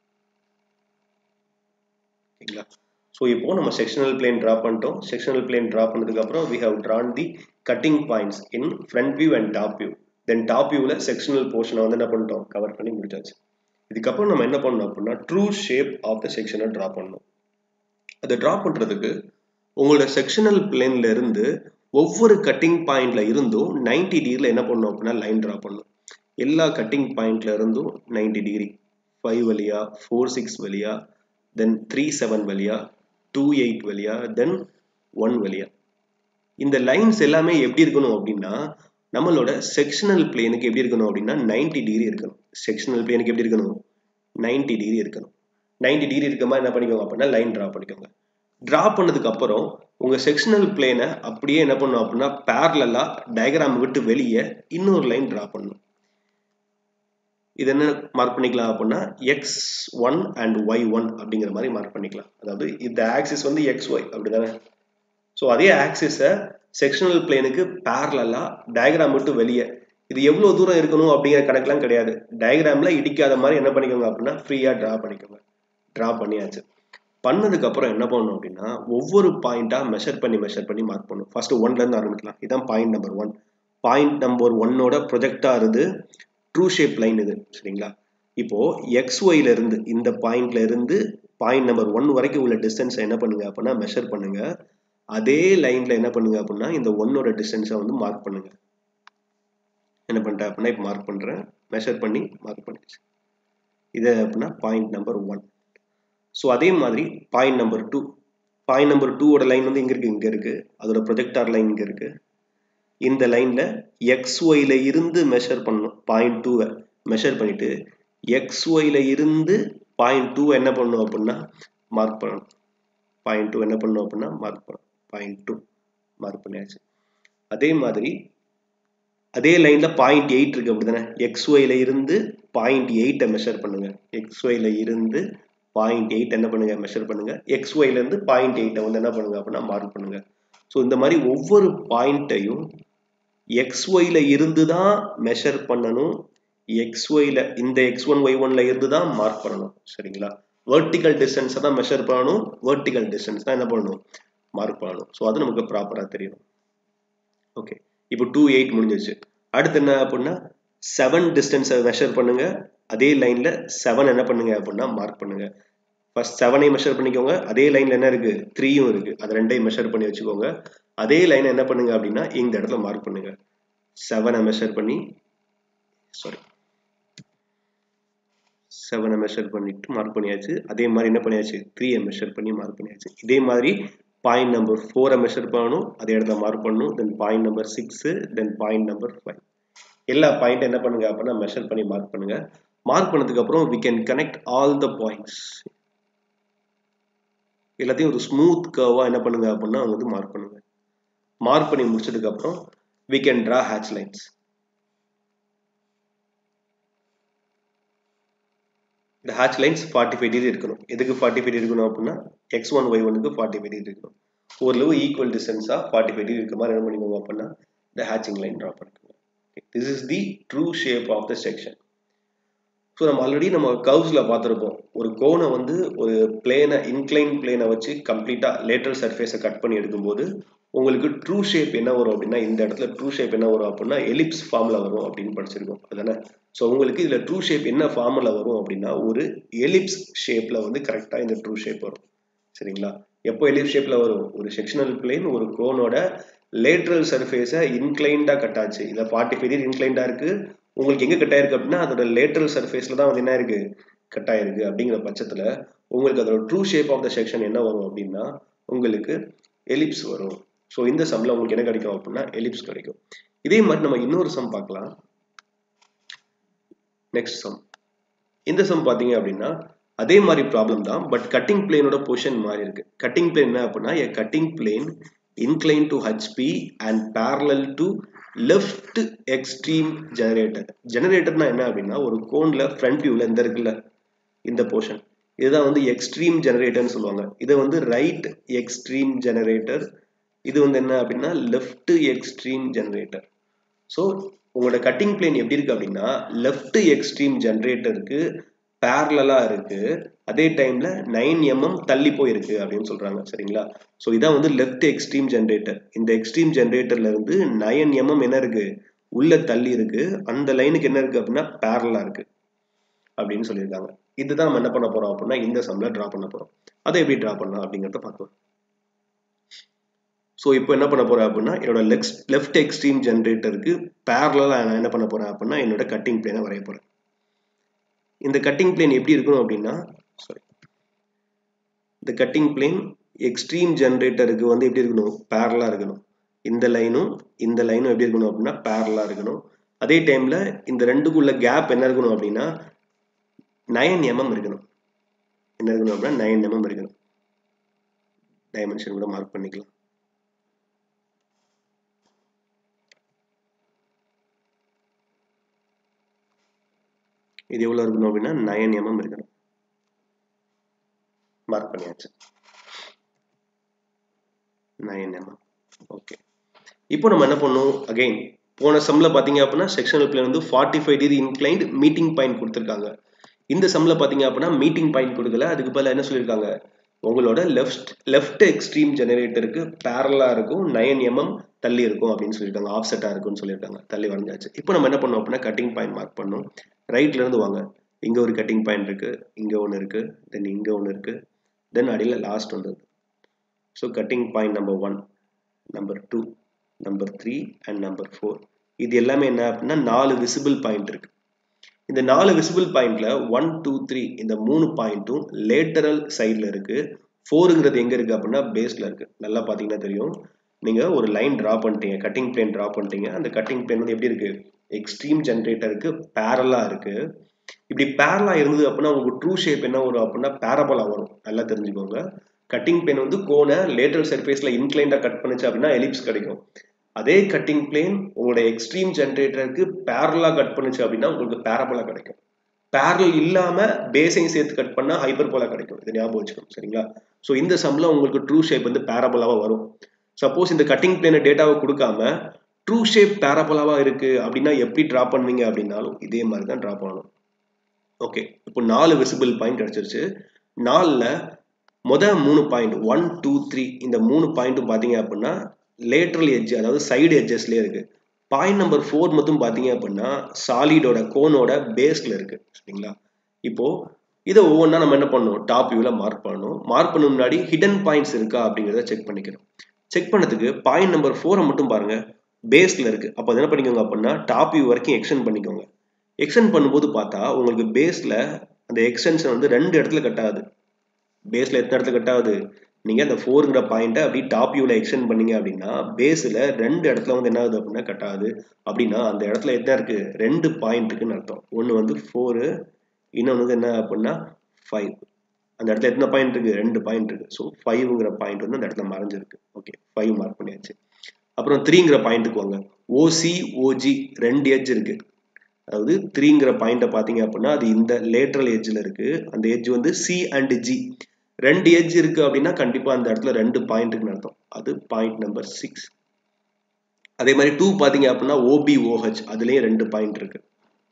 ஓகேங்களா ஸோ இப்போ நம்ம செக்ஷனல் பிளேன் ட்ரா பண்ணிட்டோம் செக்ஷனல் பிளேன் ட்ரா பண்ணதுக்கு அப்புறம் we have drawn the cutting points in front view and top view then top வியூவில் செக்ஷனல் போர்ஷனை வந்து என்ன பண்ணிட்டோம் கவர் பண்ணி முடிச்சாச்சு இதுக்கப்புறம் நம்ம என்ன பண்ணணும் அப்படின்னா ட்ரூ ஷேப் ஆஃப் த செக்ஷனை ட்ரா பண்ணணும் அதை ட்ரா பண்ணுறதுக்கு உங்களோட செக்ஷனல் பிளேன்ல இருந்து ஒவ்வொரு கட்டிங் பாயிண்ட்ல இருந்தும் நைன்டி டிகிரியில் என்ன பண்ணணும் அப்படின்னா லைன் ட்ரா பண்ணணும் எல்லா கட்டிங் பாயிண்ட்ல இருந்தும் நைன்டி டிகிரி ஃபைவ் வழியா ஃபோர் சிக்ஸ் வழியா தென் த்ரீ செவன் வழியா டூ எயிட் வழியா தென் ஒன் வழியா இந்த லைன்ஸ் எல்லாமே எப்படி இருக்கணும் அப்படின்னா நம்மளோட செக்ஷனல் பிளேனுக்கு எப்படி இருக்கணும் அப்படின்னா நைன்டி டிகிரி இருக்கணும் செக்ஷனல் பிளேனுக்கு எப்படி இருக்கணும் நைன்டி டிகிரி இருக்கணும் நைன்டி டிகிரி இருக்க மாதிரி என்ன பண்ணிக்கோங்க அப்படின்னா லைன் ட்ரா பண்ணிக்கோங்க ட்ரா பண்ணதுக்கு அப்புறம் உங்க செக்ஷனல் பிளேனை அப்படியே என்ன பண்ணும் அப்படின்னா பேரலா டயக்ராம் விட்டு வெளியே இன்னொரு லைன் ட்ரா பண்ணணும் இது என்ன மார்க் பண்ணிக்கலாம் அப்படின்னா X one and Y one அப்படிங்கிற மாதிரி மார்க் பண்ணிக்கலாம் அதாவது இந்த ஆக்சிஸ் வந்து எக்ஸ் ஒய் அப்படிதானே ஸோ அதே ஆக்சிஸை செக்ஷனல் பிளேனுக்கு பேரலா டயக்ராம் விட்டு வெளியே இது எவ்வளவு தூரம் இருக்கணும் அப்படிங்கிற கணக்கெல்லாம் கிடையாது டயக்ராம்ல இடிக்காத மாதிரி என்ன பண்ணிக்கோங்க அப்படின்னா ஃப்ரீயா டிரா பண்ணிக்கோங்க டிரா பண்ணியாச்சு பண்ணதுக்கு அப்புறம் என்ன பண்ணணும் அப்படின்னா ஒவ்வொரு பாயிண்டா மெஷர் பண்ணி மெஷர் பண்ணி மார்க் பண்ணும் ஃபர்ஸ்ட் ஒன்ல இருந்து ஆரம்பிக்கலாம் இதான் point number one point number ஒன்னோட ப்ரொஜெக்டா இருந்து ட்ரூ ஷேப் லைன் இது சரிங்களா இப்போ எக்ஸ் ஒய்ல இருந்து இந்த பாயிண்ட்ல இருந்து பாயிண்ட் நம்பர் ஒன் வரைக்கும் உள்ள டிஸ்டன்ஸ் என்ன பண்ணுங்க அப்படின்னா மெஷர் பண்ணுங்க அதே லைன்ல என்ன பண்ணுங்க அப்படின்னா இந்த ஒன்னோட டிஸ்டன்ஸை வந்து மார்க் பண்ணுங்க என்ன பண்ணிட்டேன் அப்படின்னா இப்போ மார்க் பண்றேன் மெஷர் பண்ணி மார்க் பண்ணிடுச்சு இது அப்படின்னா பாயிண்ட் நம்பர் ஒன் ஸோ அதே மாதிரி point number two point number டூவோட லைன் வந்து இங்க இருக்கு இங்க இருக்கு அதோட ப்ரொஜெக்டார் லைன் இங்க இருக்கு இந்த லைன்ல எக்ஸ் ஒய்ல இருந்து மெஷர் பண்ணணும் பாயிண்ட் டூவை மெஷர் பண்ணிட்டு எக்ஸ் ஒய்ல இருந்து பாயிண்ட் டூ என்ன பண்ணணும் அப்படின்னா மார்க் பண்ணணும் பாயிண்ட் டூ என்ன பண்ணணும் அப்படின்னா மார்க் பண்ணணும் பாயிண்ட் டூ மார்க் பண்ணியாச்சு அதே மாதிரி அதே லைன்ல பாயிண்ட் எயிட் இருக்கு அப்படிதானே எக்ஸ் ஒய்ல இருந்து பாயிண்ட் எயிட்டை மெஷர் பண்ணுங்க எக்ஸ் ஒய்ல இருந்து பாயிண்ட் எயிட் என்ன பண்ணுங்க மெஷர் பண்ணுங்க எக்ஸ் ஒய்ல இருந்து பாயிண்ட் எயிட்டை வந்து என்ன பண்ணுங்க அப்படின்னா மார்க் பண்ணுங்க ஸோ இந்த மாதிரி ஒவ்வொரு பாயிண்ட்டையும் எக்ஸ் ஒய்ல இருந்து தான் மெஷர் பண்ணணும் எக்ஸ் ஒய்ல இந்த எக்ஸ் ஒன் ஒய் ஒன்ல இருந்து தான் மார்க் பண்ணணும் சரிங்களா வெர்டிக்கல் டிஸ்டன்ஸை தான் மெஷர் பண்ணணும் வெர்டிக்கல் டிஸ்டன்ஸ் தான் என்ன பண்ணணும் மார்க் பண்ணணும் ஸோ அது நமக்கு ப்ராப்பராக தெரியும் ஓகே இப்போ டூ எயிட் முடிஞ்சிருச்சு அடுத்து என்ன அப்படின்னா செவன் டிஸ்டன்ஸை மெஷர் பண்ணுங்க அதே லைன்ல செவன் என்ன பண்ணுங்க அப்படின்னா மார்க் பண்ணுங்க ஃபர்ஸ்ட் செவனை மெஷர் பண்ணிக்கோங்க அதே லைன்ல என்ன இருக்கு த்ரீயும் இருக்கு அது ரெண்டையும் மெஷர் பண்ணி வச்சுக்கோங்க அதே லைன் என்ன பண்ணுங்க அப்படின்னா இந்த இடத்துல மார்க் பண்ணுங்க செவனை மெஷர் பண்ணி சாரி செவனை மெஷர் பண்ணிட்டு மார்க் பண்ணியாச்சு அதே மாதிரி என்ன பண்ணியாச்சு த்ரீயை மெஷர் பண்ணி மார்க் பண்ணியாச்சு இதே மாதிரி பாயிண்ட் நம்பர் ஃபோரை மெஷர் பண்ணணும் அதே இடத்துல மார்க் பண்ணணும் then point number six then point number five எல்லா பாயிண்ட் என்ன பண்ணுங்க அப்படின்னா மெஷர் பண்ணி மார்க் பண்ணுங்க மார்க் பண்ணதுக்கு அப்புறம் we can connect all the points எல்லாத்தையும் ஒரு ஸ்மூத் கர்வா என்ன பண்ணுங்க அப்படின்னா வந்து மார்க் பண்ணுங்க மார்க் பண்ணி முடிச்சதுக்கு அப்புறம் we can draw hatch lines இந்த hatch lines forty five degree இருக்கணும் எதுக்கு ஃபார்ட்டி ஃபைவ் இருக்கணும் அப்படின்னா எக்ஸ் ஒன் ஒய் ஒனுக்கு ஃபார்ட்டி ஃபைவ் டிகிரி இருக்கணும் ஓரளவு ஈக்குவல் டிஸ்டன்ஸாக ஃபார்ட்டி ஃபைவ் டிகிரி இருக்க மாதிரி என்ன பண்ணிக்கோங்க அப்படின்னா இந்த ஹேச்சிங் லைன் ட்ரா பண்ணிக்கோங்க this is the true shape of the section so நம்ம ஆல்ரெடி நம்ம கர்வ்ஸில் பார்த்துருப்போம் ஒரு கோனை வந்து ஒரு பிளேனை இன்க்ளைன் பிளேனை வச்சு கம்ப்ளீட்டாக லேட்டரல் சர்ஃபேஸை கட் பண்ணி எடுக்கும்போது உங்களுக்கு ட்ரூ ஷேப் என்ன வரும் அப்படின்னா இந்த இடத்துல ட்ரூ ஷேப் என்ன வரும் அப்படின்னா எலிப்ஸ் ஃபார்மில் வரும் அப்படின்னு படிச்சிருக்கோம் அதுதானே ஸோ உங்களுக்கு இதில் ட்ரூ ஷேப் என்ன ஃபார்மில் வரும் அப்படின்னா ஒரு எலிப்ஸ் ஷேப்பில் வந்து கரெக்டாக இந்த ட்ரூ ஷேப் வரும் சரிங்களா எப்போ எலிப்ஸ் ஷேப்பில் வரும் ஒரு செக்ஷனல் பிளேன் ஒரு கோனோட லேட்ரல் சர்ஃபேஸை இன்க்ளைண்டாக கட்டாச்சு இல்லை ஃபார்ட்டி ஃபைவ் டிகிரி இன்க்ளைண்டாக இருக்குது உங்களுக்கு எங்கே கட் ஆயிருக்கு அப்படின்னா அதோட லேட்ரல் சர்ஃபேஸில் தான் வந்து என்ன இருக்கு கட் ஆயிருக்கு அப்படிங்கிற பட்சத்தில் உங்களுக்கு அதோட true shape of the section என்ன வரும் அப்படின்னா உங்களுக்கு எலிப்ஸ் வரும் ஸோ இந்த சம்மில் உங்களுக்கு என்ன கிடைக்கும் அப்படின்னா எலிப்ஸ் கிடைக்கும் இதே மாதிரி நம்ம இன்னொரு சம் பார்க்கலாம் நெக்ஸ்ட் சம் இந்த சம் பார்த்தீங்க அப்படின்னா அதே மாதிரி ப்ராப்ளம் தான் பட் கட்டிங் பிளேனோட பொசிஷன் மாறி இருக்கு கட்டிங் பிளேன் என்ன அப்படின்னா a cutting plane inclined to HP and parallel to left extreme generator ஜெனரேட்டர்னா என்ன அப்படின்னா ஒரு கோன்ல ஃப்ரண்ட் வியூல இந்த இருக்குல்ல இந்த போர்ஷன் இதுதான் வந்து எக்ஸ்ட்ரீம் ஜெனரேட்டர்னு சொல்லுவாங்க இதை வந்து ரைட் எக்ஸ்ட்ரீம் ஜெனரேட்டர் இது வந்து என்ன அப்படின்னா லெஃப்ட் எக்ஸ்ட்ரீம் ஜெனரேட்டர் ஸோ உங்களோட கட்டிங் பிளேன் எப்படி இருக்கு அப்படின்னா லெஃப்ட் எக்ஸ்ட்ரீம் ஜெனரேட்டருக்கு பேரலா இருக்கு அதே டைம்ல நைன் எம்எம் தள்ளி போயிருக்கு அப்படின்னு சொல்றாங்க சரிங்களா ஸோ இதான் வந்து லெஃப்ட் எக்ஸ்ட்ரீம் ஜென்ரேட்டர் இந்த எக்ஸ்ட்ரீம் ஜென்ரேட்டர்ல இருந்து நயன் எம்எம் என்ன இருக்கு உள்ள தள்ளி இருக்கு அந்த லைனுக்கு என்ன இருக்கு அப்படின்னா பேரலா இருக்கு அப்படின்னு சொல்லியிருக்காங்க இதுதான் நம்ம என்ன பண்ண போறோம் அப்படின்னா இந்த சம்ல டிரா பண்ண போறோம் அதை எப்படி டிரா பண்ணலாம் அப்படிங்கிறத பார்க்கலாம் ஸோ இப்போ என்ன பண்ண போறேன் அப்படின்னா என்னோட லெக்ஸ் லெஃப்ட் எக்ஸ்ட்ரீம் ஜென்ரேட்டருக்கு பேரலாக நான் என்ன பண்ண போறேன் அப்படின்னா என்னோட கட்டிங் பிளேனை வரைய போறேன் இந்த கட்டிங் பிளேன் எப்படி இருக்கணும் அப்படின்னா சாரி இந்த கட்டிங் பிளேன் எக்ஸ்ட்ரீம் ஜென்ரேட்டருக்கு வந்து எப்படி இருக்கணும் பேரலா இருக்கணும் இந்த லைனும் இந்த லைனும் எப்படி இருக்கணும் அப்படின்னா பேரலா இருக்கணும் அதே டைம்ல இந்த ரெண்டுக்குள்ள கேப் என்ன இருக்கணும் அப்படின்னா நயன் எம்எம் இருக்கணும் என்ன இருக்கணும் அப்படின்னா நயன் எம்எம் இருக்கணும் டைமென்ஷன் கூட மார்க் பண்ணிக்கலாம் இது எவ்வளவு இருக்கணும் அப்படின்னா நயன் எம்எம் இருக்கணும் மார்க் பண்ணியாச்சு நைன் எம்எம் ஓகே இப்போ நம்ம என்ன பண்ணோம் அகைன் போன சம்ல பாத்தீங்க அப்படின்னா செக்ஷனல் பிளேன் வந்து forty five degree inclined meeting point கொடுத்துருக்காங்க இந்த சம்ல பாத்தீங்க அப்படின்னா மீட்டிங் பாயிண்ட் கொடுக்கல அதுக்கு பதிலாக என்ன சொல்லியிருக்காங்க உங்களோட லெஃப்ட் லெஃப்ட் எக்ஸ்ட்ரீம் ஜெனரேட்டருக்கு பேரலா இருக்கும் நைன் எம்எம் தள்ளி இருக்கும் அப்படின்னு சொல்லியிருக்காங்க ஆஃப் செட்டா இருக்கும்னு சொல்லியிருக்காங்க தள்ளி வரைஞ்சாச்சு இப்போ நம்ம என்ன பண்ணோம் அப்படின்னா கட்டிங் பாயிண்ட் மார்க் பண்ணோம் ரைட்ல இருந்து வாங்க இங்க ஒரு கட்டிங் பாயிண்ட் இருக்கு இங்க ஒன்று இருக்கு தென் இங்க ஒன்று இருக்கு தென் அடியில் லாஸ்ட் வந்தது so cutting point number one number two number three and number four இது எல்லாமே என்ன அப்படின்னா நாலு விசிபிள் பாயிண்ட் இருக்கு இந்த நாலு விசிபிள் பாயிண்ட்ல ஒன் டூ த்ரீ இந்த மூணு பாயிண்ட்டும் லேட்டரல் சைடில் இருக்கு ஃபோருங்கிறது எங்க இருக்கு அப்படின்னா பேஸ்ல இருக்கு நல்லா பார்த்தீங்கன்னா தெரியும் நீங்க ஒரு லைன் டிரா பண்ணிட்டீங்க கட்டிங் பிளேன் டிரா பண்ணிட்டீங்க அந்த கட்டிங் பிளேன் வந்து எப்படி இருக்கு எக்ஸ்ட்ரீம் ஜென்ரேட்டருக்கு பேரலா இருக்கு இப்படி பேரலா இருந்தது அப்படின்னா உங்களுக்கு ட்ரூ ஷேப் என்ன வரும் அப்படின்னா பேரபலா வரும் நல்லா தெரிஞ்சுக்கோங்க கட்டிங் பிளேன் வந்து கோனை லேட்டரல் சர்ஃபேஸ்ல இன்க்ளைண்டா கட் பண்ணுச்சு அப்படின்னா எலிப்ஸ் கிடைக்கும் அதே கட்டிங் பிளேன் உங்களோட எக்ஸ்ட்ரீம் ஜென்ரேட்டருக்கு பேரலா கட் பண்ணுச்சு அப்படின்னா உங்களுக்கு பேரபலா கிடைக்கும் பேரல் இல்லாம பேஸையும் சேர்த்து கட் பண்ணா ஹைப்பர் போலா கிடைக்கும் இது ஞாபகம் வச்சுக்கணும் சரிங்களா ஸோ இந்த சம்ல உங்களுக்கு ட்ரூ ஷேப் வந்து பேரபோலாவா வரும் சப்போஸ் இந்த கட்டிங் பிளேன டேட்டாவை கொடுக்காம ட்ரூ ஷேப் பேரபோலாவா இருக்கு அப்படின்னா எப்படி டிரா பண்ணுவீங்க அப்படின்னாலும் இதே மாதிரி தான் டிரா பண்ணணும் ஓகே இப்போ நாலு விசிபிள் பாயிண்ட் கிடைச்சிருச்சு நாலில் முத மூணு பாயிண்ட் ஒன் டூ த்ரீ இந்த மூணு பாயிண்ட்டும் பார்த்தீங்க அப்படின்னா லேட்ரல் எட்ஜ் அதாவது சைடு எட்ஜஸ்லேயே இருக்கு பாயிண்ட் நம்பர் ஃபோர் மட்டும் பார்த்தீங்க அப்படின்னா சாலிடோட கோனோட பேஸ்ல இருக்கு சரிங்களா இப்போ இதை ஒவ்வொன்றா நம்ம என்ன பண்ணணும் டாப் வியூவில் மார்க் பண்ணணும் மார்க் பண்ண முன்னாடி ஹிடன் பாயிண்ட்ஸ் இருக்கா அப்படிங்கிறத செக் பண்ணிக்கணும் செக் பண்ணதுக்கு பாயிண்ட் நம்பர் ஃபோரை மட்டும் பாருங்க பேஸ்ல இருக்கு அப்போ என்ன பண்ணிக்கோங்க அப்படின்னா டாப் வியூ வரைக்கும் எக்ஸ்டென்ட் பண்ணிக்கோங்க எக்ஸ்டென்ட் பண்ணும்போது பார்த்தா உங்களுக்கு பேஸ்ல அந்த எக்ஸ்டென்ஷன் வந்து ரெண்டு இடத்துல கட் ஆகுது பேஸ்ல எத்தனை இடத்துல கட் ஆகுது நீங்க அந்த ஃபோருங்கிற பாயிண்ட்டை அப்படி டாப் வியூல எக்ஸ்டென்ட் பண்ணீங்க அப்படின்னா பேஸ்ல ரெண்டு இடத்துல வந்து என்ன ஆகுது அப்படின்னா கட் ஆகுது அப்படின்னா அந்த இடத்துல என்ன இருக்கு ரெண்டு பாயிண்ட் இருக்குன்னு அர்த்தம் ஒன்று வந்து ஃபோரு இன்னொன்று வந்து என்ன அப்படின்னா ஃபைவ் அந்த இடத்துல எத்தனை பாயிண்ட் இருக்கு ரெண்டு பாயிண்ட் இருக்கு ஸோ ஃபைவ்ங்கிற பாயிண்ட் வந்து அந்த இடத்துல மறைஞ்சிருக்கு ஓகே ஃபைவ் மார்க் பண்ணியாச்சு அப்புறம் த்ரீங்கிற பாயிண்ட்டுக்கு வாங்க ஓசி ஓஜி ரெண்டு எட்ஜ் இருக்கு அதாவது த்ரீங்கிற பாயிண்ட்டை பார்த்தீங்க அப்படின்னா அது இந்த லேட்ரல் எட்ஜில் இருக்கு அந்த எட்ஜ் வந்து சி அண்ட் ஜி ரெண்டு எட்ஜ் இருக்கு அப்படின்னா கண்டிப்பா அந்த இடத்துல ரெண்டு பாயிண்ட்டுக்குன்னு அர்த்தம் அது பாயிண்ட் நம்பர் சிக்ஸ் அதே மாதிரி டூ பார்த்தீங்க அப்படின்னா ஓபி ஓஹெச் அதுலேயும் ரெண்டு பாயிண்ட் இருக்கு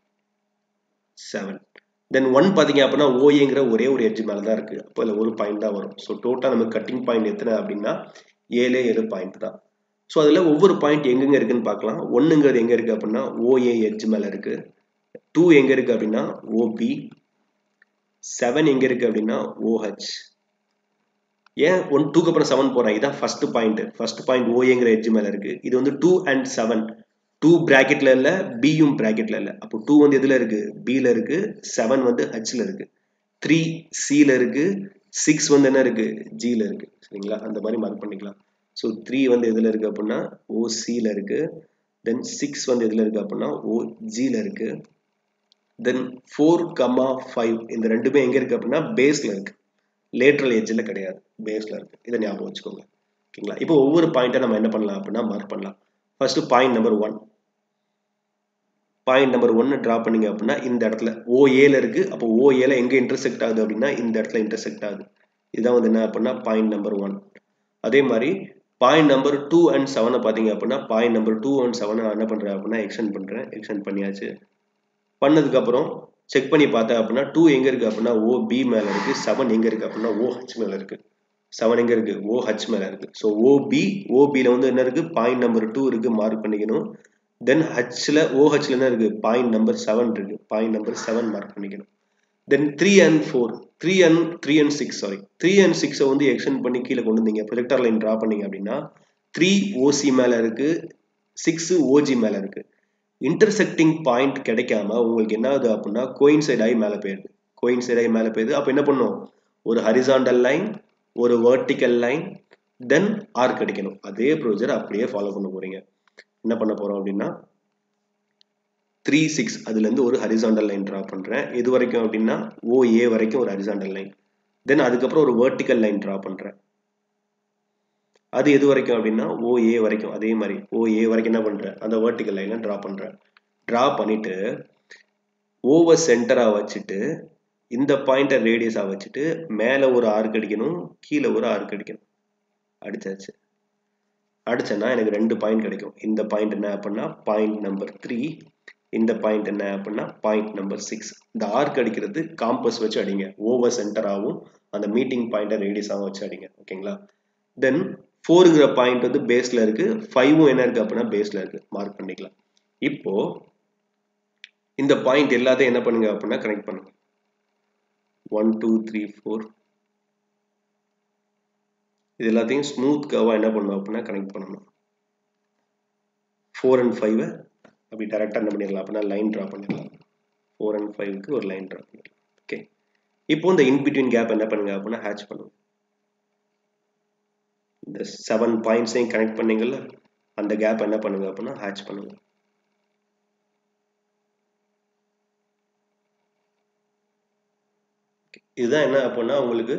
செவன் தென் ஒன் பார்த்தீங்க அப்படின்னா ஓஏங்கிற ஒரே ஒரு எட்ஜ் மேலே தான் இருக்கு அப்போ அதில் ஒரு பாயிண்ட் தான் வரும் ஸோ டோட்டல் நமக்கு கட்டிங் பாயிண்ட் எத்தனை அப்படின்னா ஏழே ஏழு பாயிண்ட் தான் ஸோ அதில் ஒவ்வொரு பாயிண்ட் எங்கெங்க இருக்குன்னு பார்க்கலாம் ஒன்றுங்கிறது எங்கே இருக்குது அப்படின்னா ஓஏ எட்ஜ் மேலே இருக்கு டூ எங்கே இருக்குது அப்படின்னா ஓபி செவன் எங்கே இருக்குது அப்படின்னா ஓஹெச் ஏன் ஒன் டூக்கு அப்புறம் செவன் போகிறேன் இதான் ஃபர்ஸ்ட் பாயிண்ட் ஃபர்ஸ்ட் பாயிண்ட் ஓஏங்கிற எட்ஜ் மேலே இருக்கு இது வந்து டூ அண்ட் செவன் டூ ப்ராக்கெட்ல இல்லை பியும் ப்ராக்கெட்ல இல்லை அப்போ டூ வந்து எதில் இருக்கு பியில் இருக்கு செவன் வந்து ஹெச்ல இருக்கு த்ரீ சியில் இருக்கு சிக்ஸ் வந்து என்ன இருக்கு ஜியில் இருக்கு சரிங்களா அந்த மாதிரி மார்க் பண்ணிக்கலாம் ஸோ த்ரீ வந்து எதில் இருக்கு அப்படின்னா ஓசியில் இருக்கு தென் சிக்ஸ் வந்து எதில் இருக்கு அப்படின்னா ஓஜியில் இருக்கு தென் ஃபோர் கமா ஃபைவ் இந்த ரெண்டுமே எங்கே இருக்கு அப்படின்னா பேஸில் இருக்கு லேட்ரல் எட்ஜில் கிடையாது பேஸில் இருக்கு இதை ஞாபகம் வச்சுக்கோங்க ஓகேங்களா இப்போ ஒவ்வொரு பாயிண்ட்டை நம்ம என்ன பண்ணலாம் அப்படின்னா மார்க் பண்ணலாம் first point number one point number ஒன்னு ட்ரா பண்ணீங்க அப்படின்னா இந்த இடத்துல ஓஏல இருக்கு அப்போ ஓஏல எங்க இன்டர்செக்ட் ஆகுது அப்படின்னா இந்த இடத்துல இன்டர்செக்ட் ஆகுது இதுதான் வந்து என்ன அப்படின்னா பாயிண்ட் நம்பர் ஒன் அதே மாதிரி பாயிண்ட் நம்பர் டூ அண்ட் செவனை பார்த்தீங்க அப்படின்னா பாயிண்ட் நம்பர் டூ அண்ட் செவனை என்ன பண்ணுறேன் அப்படின்னா எக்ஸ்டென்ட் பண்ணுறேன் எக்ஸ்டென்ட் பண்ணியாச்சு பண்ணதுக்கப்புறம் செக் பண்ணி பார்த்தேன் அப்படின்னா டூ எங்கே இருக்குது அப்படின்னா ஓ பி மேலே இருக்குது செவன் எங்கே இருக்குது அப்படின்னா ஓ ஹெச் மேலே இருக்குது செவன் எங்கே இருக்குது ஓ ஹெச் மேலே இருக்குது ஸோ ஓபி ஓபியில் வந்து என்ன இருக்குது பாயிண்ட் நம்பர் டூ இருக்குது மார்க் பண்ணிக்கணும் தென் ஹச்சில் ஓஹெச்சில் என்ன இருக்குது பாயிண்ட் நம்பர் செவன் இருக்குது பாயிண்ட் நம்பர் செவன் மார்க் பண்ணிக்கணும் then three and four three and three and six sorry three and சிக்ஸை வந்து எக்ஸ்டென்ட் பண்ணி கீழே கொண்டு வந்தீங்க ப்ரொஜெக்டர் லைன் ட்ரா பண்ணீங்க அப்படின்னா த்ரீ ஓசி மேலே இருக்குது சிக்ஸு ஓஜி மேலே இருக்குது இன்டர்செக்டிங் பாயிண்ட் கிடைக்காம உங்களுக்கு என்ன ஆகுது அப்படின்னா கோயின்சைட் ஆகி மேலே போயிடுது கோயின்சைட் ஆகி மேலே போயிடுது அப்போ என்ன பண்ணும் ஒரு ஹரிசாண்டல் லைன் ஒரு வேர்டிக்கல் லைன் தென் ஆர் கிடைக்கணும் அதே ப்ரொசீஜர் அப்படியே ஃபாலோ பண்ண போறீங்க என்ன பண்ண போறோம் அப்படின்னா த்ரீ சிக்ஸ் அதுலேருந்து ஒரு ஹரிசாண்டல் லைன் ட்ரா பண்ணுறேன் இது வரைக்கும் அப்படின்னா ஓ ஏ வரைக்கும் ஒரு ஹரிசாண்டல் லைன் தென் அதுக்கப்புறம் ஒரு வேர்டிக்கல் லைன் ட்ரா பண்ணுறேன் அது எது வரைக்கும் அப்படின்னா ஓ ஏ வரைக்கும் அதே மாதிரி ஓ ஏ வரைக்கும் என்ன பண்ணுறேன் அந்த வேர்டிக்கல் லைனை ட்ரா பண்ணுறேன் ட்ரா பண்ணிட்டு ஓவர் சென்டராக வச்சுட்டு இந்த பாயிண்ட்டை ரேடியஸாக வச்சுட்டு மேலே ஒரு ஆர்க் அடிக்கணும் கீழே ஒரு ஆர்க் அடிக்கணும் அடிச்சாச்சு அடிச்சேன்னா எனக்கு ரெண்டு பாயிண்ட் கிடைக்கும் இந்த பாயிண்ட் என்ன அப்படின்னா பாயிண்ட் நம்பர் த்ரீ இந்த பாயிண்ட் என்ன அப்படின்னா பாயிண்ட் நம்பர் சிக்ஸ் இந்த ஆர்க் அடிக்கிறது காம்பஸ் வச்சு அடிங்க ஓவர் சென்டராகவும் அந்த மீட்டிங் பாயிண்ட்டை ரேடியஸாகவும் வச்சு அடிங்க ஓகேங்களா தென் ஃபோருங்கிற பாயிண்ட் வந்து பேஸ்ல இருக்கு ஃபைவும் என்ன இருக்கு அப்படின்னா பேஸ்ல இருக்கு மார்க் பண்ணிக்கலாம் இப்போ இந்த பாயிண்ட் எல்லாத்தையும் என்ன பண்ணுங்க அப்படின்னா கனெக்ட் பண்ணுங்க ஒன் டூ த்ரீ ஃபோர் இது எல்லாத்தையும் ஸ்மூத் கர்வாக என்ன பண்ணணும் அப்படின்னா கனெக்ட் பண்ணணும் ஃபோர் அண்ட் ஃபைவ் அப்படி டேரெக்டாக என்ன பண்ணிடலாம் அப்படின்னா லைன் ட்ரா பண்ணிடலாம் ஃபோர் அண்ட் ஃபைவ்க்கு ஒரு லைன் ட்ரா பண்ணிடலாம் ஓகே இப்போ இந்த இன்பிட்வீன் கேப் என்ன பண்ணுங்க அப்படின்னா ஹேட்ச் பண்ணுங்க இந்த செவன் பாயிண்ட்ஸையும் கனெக்ட் பண்ணீங்கல்ல அந்த கேப் என்ன பண்ணுங்க அப்படின்னா ஹேட்ச் பண்ணுங்க இதுதான் என்ன அப்படின்னா உங்களுக்கு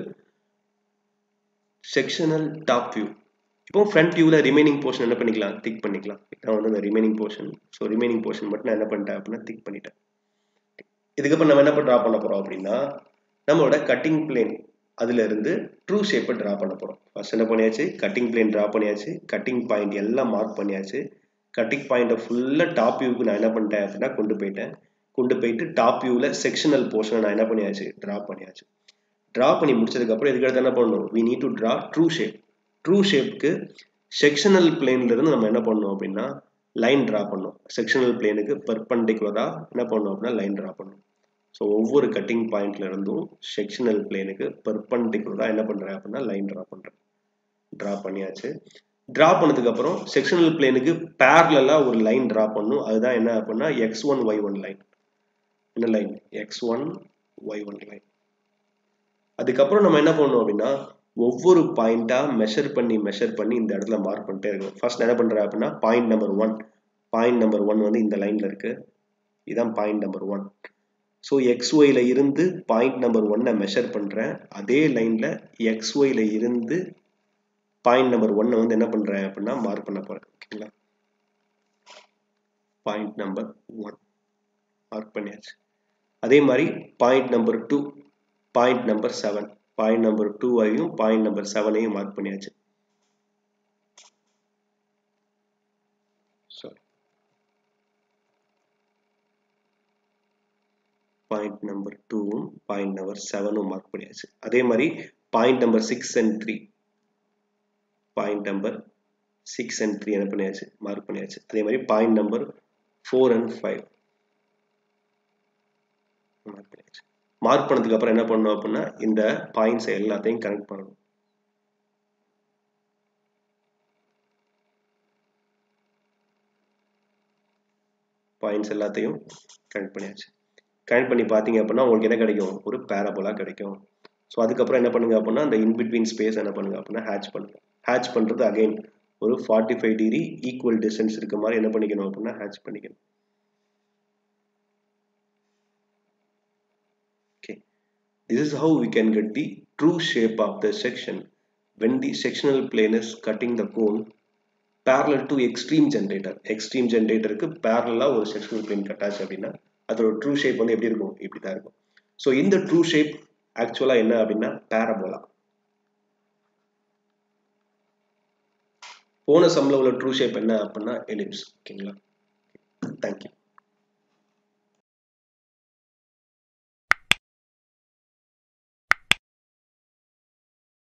செக்ஷனல் டாப் வியூ இப்போ ஃப்ரண்ட் வியூவில் ரிமைனிங் போர்ஷன் என்ன பண்ணிக்கலாம் திக் பண்ணிக்கலாம் நான் வந்து அந்த remaining portion so remaining portion மட்டும் நான் என்ன பண்ணிட்டேன் அப்படின்னா திக் பண்ணிட்டேன் இதுக்கப்புறம் நம்ம என்ன ட்ரா பண்ண போகிறோம் அப்படின்னா நம்மளோட கட்டிங் பிளேன் அதுல இருந்து ட்ரூ ஷேப்பை ட்ரா பண்ண போகிறோம் ஃபர்ஸ்ட் என்ன பண்ணியாச்சு கட்டிங் பிளேன் ட்ரா பண்ணியாச்சு கட்டிங் பாயிண்ட் எல்லாம் மார்க் பண்ணியாச்சு கட்டிங் பாயிண்ட்டை ஃபுல்லாக டாப் வியூக்கு நான் என்ன பண்ணிட்டேன் அப்படின்னா கொண்டு போயிட்டேன் கொண்டு போயிட்டு டாப் வியூவில் செக்ஷனல் போர்ஷனை நான் என்ன பண்ணியாச்சு ட்ரா பண்ணியாச்சு ட்ரா பண்ணி முடிச்சதுக்கப்புறம் இதுக்கு அடுத்து என்ன பண்ணணும் we need to draw true shape true ஷேப்க்கு செக்ஷனல் பிளேன்ல இருந்து நம்ம என்ன பண்ணணும் அப்படின்னா லைன் ட்ரா பண்ணணும் செக்ஷனல் பிளேனுக்கு பெர்பண்டிகுலராக என்ன பண்ணணும் அப்படின்னா லைன் ட்ரா பண்ணணும் ஸோ ஒவ்வொரு கட்டிங் பாயிண்ட்ல இருந்தும் செக்ஷனல் பிளேனுக்கு பெர்பண்டிகுலராக என்ன பண்ணுறேன் அப்படின்னா லைன் ட்ரா பண்ணுறேன் ட்ரா பண்ணியாச்சு ட்ரா பண்ணதுக்கு அப்புறம் செக்ஷனல் பிளேனுக்கு பேரலாக ஒரு லைன் ட்ரா பண்ணும் அதுதான் என்ன அப்படின்னா X one Y one line என்ன line X one Y one line அதுக்கப்புறம் நம்ம என்ன பண்ணணும் அப்படின்னா ஒவ்வொரு பாயிண்டா மெஷர் பண்ணி மெஷர் பண்ணி இந்த இடத்துல மார்க் பண்ணிட்டே இருக்கணும் ஃபர்ஸ்ட் என்ன பண்றேன் அப்படின்னா point number one point number one வந்து இந்த லைன்ல இருக்கு இதான் point number one so X ஒய்ல இருந்து பாயிண்ட் நம்பர் ஒன்னை மெஷர் பண்றேன் அதே லைன்ல எக்ஸ் ஒய்ல இருந்து பாயிண்ட் நம்பர் ஒன்னை வந்து என்ன பண்றேன் அப்படின்னா மார்க் பண்ண போறேன் ஓகேங்களா பாயிண்ட் நம்பர் ஒன் மார்க் பண்ணியாச்சு அதே மாதிரி point number two point number seven point number டூவையும் பாயிண்ட் நம்பர் செவனையும் மார்க் பண்ணியாச்சு பாயிண்ட் நம்பர் டூவும் பாயிண்ட் நம்பர் செவனும் மார்க் பண்ணியாச்சு அதே மாதிரி point number six and three point number six and three என்ன பண்ணியாச்சு மார்க் பண்ணியாச்சு அதே மாதிரி point number four and five mark பண்ணியாச்சு மார்க் பண்ணதுக்கு அப்புறம் என்ன பண்ணணும் அப்படின்னா இந்த பாயிண்ட்ஸ் எல்லாத்தையும் கனெக்ட் பண்ணணும் பாயிண்ட்ஸ் எல்லாத்தையும் கனெக்ட் பண்ணியாச்சு கனெக்ட் பண்ணி பார்த்தீங்க அப்படின்னா உங்களுக்கு என்ன கிடைக்கும் ஒரு பேரபோலா கிடைக்கும் ஸோ அதுக்கப்புறம் என்ன பண்ணுங்க அப்படின்னா அந்த இன்பிட்வீன் ஸ்பேஸ் என்ன பண்ணுங்க அப்படின்னா ஹேட்ச் பண்ணுங்க ஹேட்ச் பண்ணுறது அகைன் ஒரு forty five degree equal distance இருக்க மாதிரி என்ன பண்ணிக்கணும் அப்படின்னா ஹேட்ச் பண்ணிக்கணும் This is how we can get the true shape of the section when the sectional plane is cutting the cone parallel to extreme generator. Extreme generatorக்கு parallel ஒரு sectional plane கட்டாச்சு அப்படின்னா அதோட ட்ரூ ஷேப் வந்து எப்படி இருக்கும் இப்படி தான் இருக்கும் ஸோ இந்த ட்ரூ ஷேப் ஆக்சுவலாக என்ன அப்படின்னா பேரபோலா போன சம்ல உள்ள ட்ரூ ஷேப் என்ன அப்படின்னா எலிப்ஸ் ஓகேங்களா தேங்க்யூ